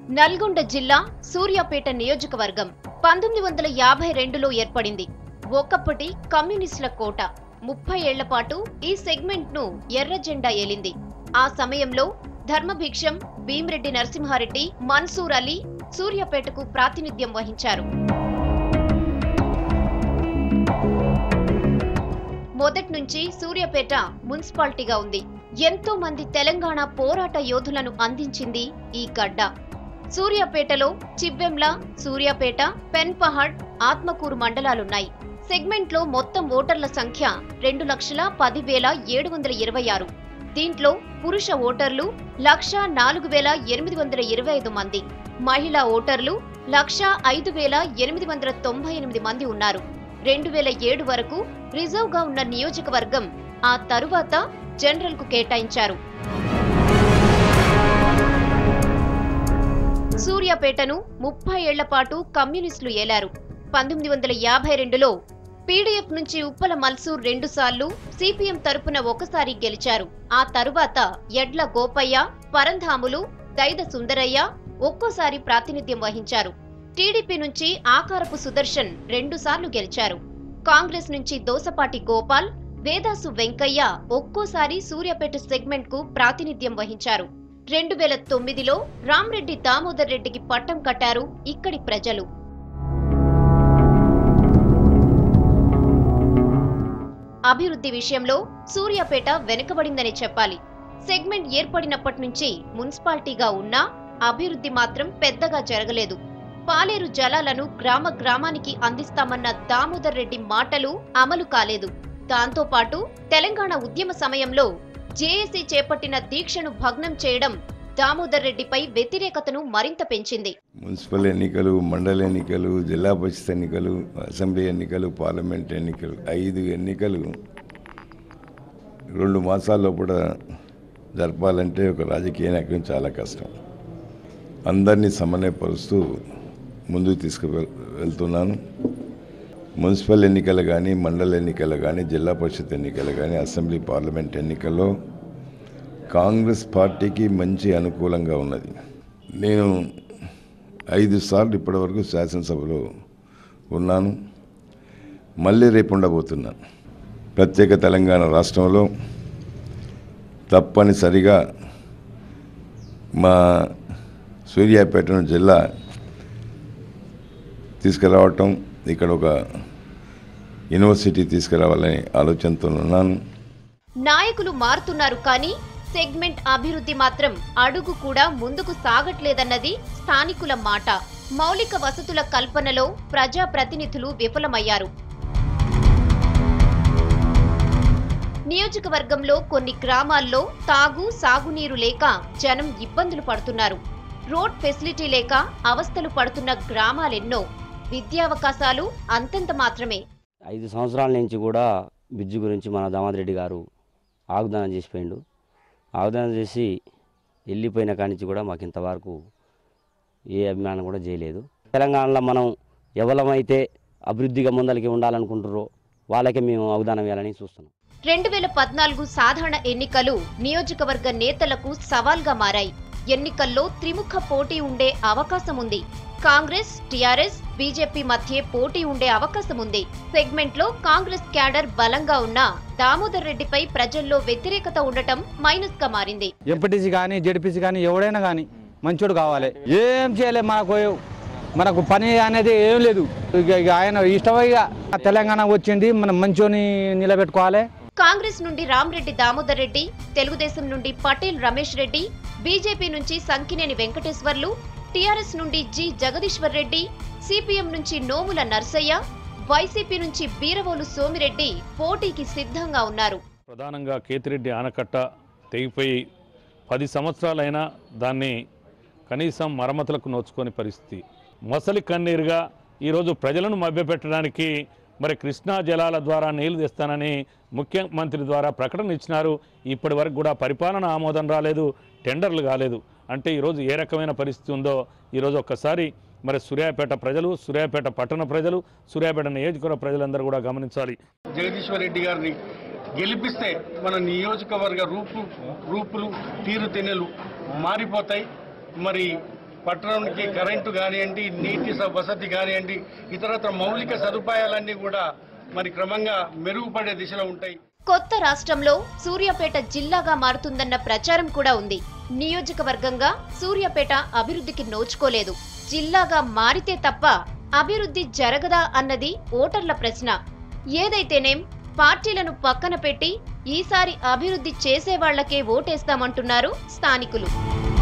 నల్గొండ జిల్లా సూర్యాపేట నియోజకవర్గం పంతొమ్మిది వందల యాభై రెండులో ఏర్పడింది ఒకప్పటి కమ్యూనిస్టుల కోట ముప్పై ఏళ్ల పాటు ఈ సెగ్మెంట్ ను ఎర్ర జెండా ఏలింది ఆ సమయంలో ధర్మభిక్షం భీమిరెడ్డి నరసింహారెడ్డి మన్సూర్ అలీ సూర్యాపేటకు ప్రాతినిధ్యం వహించారు మొదటి నుంచి సూర్యాపేట మున్సిపాలిటీగా ఉంది ఎంతో మంది తెలంగాణ పోరాట యోధులను అందించింది ఈ గడ్డ సూర్యాపేటలో చివ్వెంల సూర్యాపేట పెన్పహాడ్ ఆత్మకూరు మండలాలున్నాయి సెగ్మెంట్ లో మొత్తం ఓటర్ల సంఖ్య రెండు లక్షల పది వేల ఏడు వందల ఇరవై ఆరు దీంట్లో పురుష ఓటర్లు లక్ష నాలుగు వేల ఎనిమిది వందల ఇరవై ఐదు మంది మహిళా ఓటర్లు లక్ష ఐదు వేల ఎనిమిది వందల తొంభై ఎనిమిది మంది ఉన్నారు రెండు వేల ఏడు వరకు రిజర్వ్ గా ఉన్న నియోజకవర్గం ఆ తరువాత జనరల్ కు కేటాయించారు సూర్యాపేటను ముప్పై ఏళ్ల పాటు కమ్యూనిస్టులు ఏలారు పంతొమ్మిది వందల యాభై రెండులో పీడీఎఫ్ నుంచి ఉప్పల మల్సూర్ రెండుసార్లు సిపిఎం తరపున ఒకసారి గెలిచారు ఆ తరువాత ఎడ్ల గోపయ్య పరంధాములు దైద సుందరయ్య ఒక్కోసారి ప్రాతినిధ్యం వహించారు టీడీపీ నుంచి ఆకారపు సుదర్శన్ రెండుసార్లు గెలిచారు కాంగ్రెస్ నుంచి దోసపాటి గోపాల్ వేదాసు వెంకయ్య ఒక్కోసారి సూర్యాపేట సెగ్మెంట్ కు ప్రాతినిధ్యం వహించారు రెండు వేల తొమ్మిదిలో రామ్రెడ్డి దామోదర్ రెడ్డికి పట్టం కట్టారు ఇక్కడి ప్రజలు అభివృద్ధి విషయంలో సూర్యాపేట వెనుకబడిందనే చెప్పాలి సెగ్మెంట్ ఏర్పడినప్పటి నుంచి మున్సిపాలిటీగా ఉన్నా అభివృద్ధి మాత్రం పెద్దగా జరగలేదు పాలేరు జలాలను గ్రామ గ్రామానికి అందిస్తామన్న దామోదర్ రెడ్డి మాటలు అమలు కాలేదు దాంతో పాటు తెలంగాణ ఉద్యమ సమయంలో జేఏసీ చేపట్టిన దీక్షను భగ్నం చేయడం దామోదర్ రెడ్డిపై వ్యతిరేకతను మరింత పెంచింది మున్సిపల్ ఎన్నికలు మండల ఎన్నికలు జిల్లా పరిషత్ ఎన్నికలు అసెంబ్లీ ఎన్నికలు పార్లమెంట్ ఎన్నికలు ఐదు ఎన్నికలు రెండు మాసాల్లో కూడా జరపాలంటే ఒక రాజకీయ నాయకుని చాలా కష్టం అందరినీ సమన్వయపరుస్తూ ముందుకు తీసుకు వెళ్తున్నాను మున్సిపల్ ఎన్నికలు కానీ మండల ఎన్నికలు కానీ జిల్లా పరిషత్ ఎన్నికలు కానీ అసెంబ్లీ పార్లమెంట్ ఎన్నికల్లో కాంగ్రెస్ పార్టీకి మంచి అనుకూలంగా ఉన్నది నేను ఐదు సార్లు ఇప్పటివరకు శాసనసభలో ఉన్నాను మళ్ళీ రేపు ఉండబోతున్నాను ప్రత్యేక తెలంగాణ రాష్ట్రంలో తప్పనిసరిగా మా సూర్యాపేటను జిల్లా తీసుకురావటం ఇక్కడ ఒక యూనివర్సిటీ తీసుకురావాలని ఆలోచనతో ఉన్నాను నాయకులు మారుతున్నారు కానీ సెగ్మెంట్ అభివృద్ధి మాత్రం అడుగు కూడా ముందుకు సాగట్లేదన్నది స్థానికుల మాట మౌలిక వసతుల కల్పనలో ప్రజా ప్రతినిధులు విఫలమయ్యారు నియోజకవర్గంలో కొన్ని గ్రామాల్లో తాగు సాగునీరు లేక జనం ఇబ్బందులు పడుతున్నారు రోడ్ ఫెసిలిటీ లేక అవస్థలు పడుతున్న గ్రామాలెన్నో విద్యావకాశాలు అంతంత మాత్రమే ఐదు సంవత్సరాల నుంచి కూడా బ్రిడ్జి గురించి మన దామోదర్ రెడ్డి గారు ఆగ్దానం చేసిపోయిండు ఆగ్దానం చేసి వెళ్ళిపోయిన కాడి నుంచి కూడా మాకు ఇంతవరకు ఏ అభిమానం కూడా చేయలేదు తెలంగాణలో మనం ఎవరమైతే అభివృద్ధిగా ముందలకి ఉండాలనుకుంటారో వాళ్ళకే మేము అవదానం వేయాలని చూస్తున్నాం రెండు వేల పద్నాలుగు సాధారణ ఎన్నికలు నియోజకవర్గ నేతలకు సవాల్గా మారాయి ఎన్నికల్లో త్రిముఖ పోటీ ఉండే అవకాశం ఉంది కాంగ్రెస్ టిఆర్ఎస్ బీజేపీ మధ్య పోటీ ఉండే అవకాశం ఉంది సెగ్మెంట్ లో కాంగ్రెస్ క్యాడర్ బలంగా ఉన్నా దామోదర్ రెడ్డిపై ప్రజల్లో వ్యతిరేకత ఉండటం మైనస్ గా మారింది ఎంపీటీసీ కానీ జెడ్పీసీ కానీ ఎవడైనా కానీ మంచోడు కావాలి ఏం చేయలేదు మనకు మనకు పని అనేది ఏం లేదు ఇక ఇక ఆయన ఇష్టమైగా తెలంగాణ వచ్చింది మనం మంచోని నిలబెట్టుకోవాలి కాంగ్రెస్ నుండి రామ్రెడ్డి దామోదర్ రెడ్డి తెలుగుదేశం నుండి పటేల్ రమేష్ రెడ్డి బీజేపీ నుంచి సంకినేని వెంకటేశ్వర్లు టీఆర్ఎస్ నుండి జి జగదీశ్వర్ రెడ్డి సిపిఎం నుంచి నోముల నర్సయ్య వైసీపీ నుంచి బీరవోలు సోమిరెడ్డి పోటీకి సిద్ధంగా ఉన్నారు ప్రధానంగా కేతిరెడ్డి ఆనకట్ట తెగిపోయి పది సంవత్సరాలైనా దాన్ని కనీసం మరమ్మతులకు నోచుకొని పరిస్థితి మొసలి కన్నీరుగా ఈరోజు ప్రజలను మభ్యపెట్టడానికి మరి కృష్ణా జలాల ద్వారా నీళ్లు తెస్తానని ముఖ్యమంత్రి ద్వారా ప్రకటన ఇచ్చినారు ఇప్పటి వరకు కూడా పరిపాలన ఆమోదం రాలేదు టెండర్లు కాలేదు అంటే ఈరోజు ఏ రకమైన పరిస్థితి ఉందో ఈరోజు ఒక్కసారి మరి సూర్యాపేట ప్రజలు సూర్యాపేట పట్టణ ప్రజలు సూర్యాపేట నియోజకవర్గ ప్రజలందరూ కూడా గమనించాలి జగదీశ్వర్ రెడ్డి గారిని గెలిపిస్తే మన నియోజకవర్గ రూపు రూపులు తీరుతెన్నులు మారిపోతాయి మరి పట్టణానికి కరెంటు కానివ్వండి నీటి స- వసతి కానివ్వండి ఇతరత్ర మౌలిక సదుపాయాలన్నీ కూడా మరి క్రమంగా మెరుగుపడే దిశలో ఉంటాయి కొత్త రాష్ట్రంలో సూర్యాపేట జిల్లాగా మారుతుందన్న ప్రచారం కూడా ఉంది నియోజకవర్గంగా సూర్యాపేట అభివృద్ధికి నోచుకోలేదు జిల్లాగా మారితే తప్ప అభివృద్ధి జరగదా అన్నది ఓటర్ల ప్రశ్న ఏదైతేనేం పార్టీలను పక్కన పెట్టి ఈసారి అభివృద్ధి చేసేవాళ్లకే ఓటేస్తామంటున్నారు స్థానికులు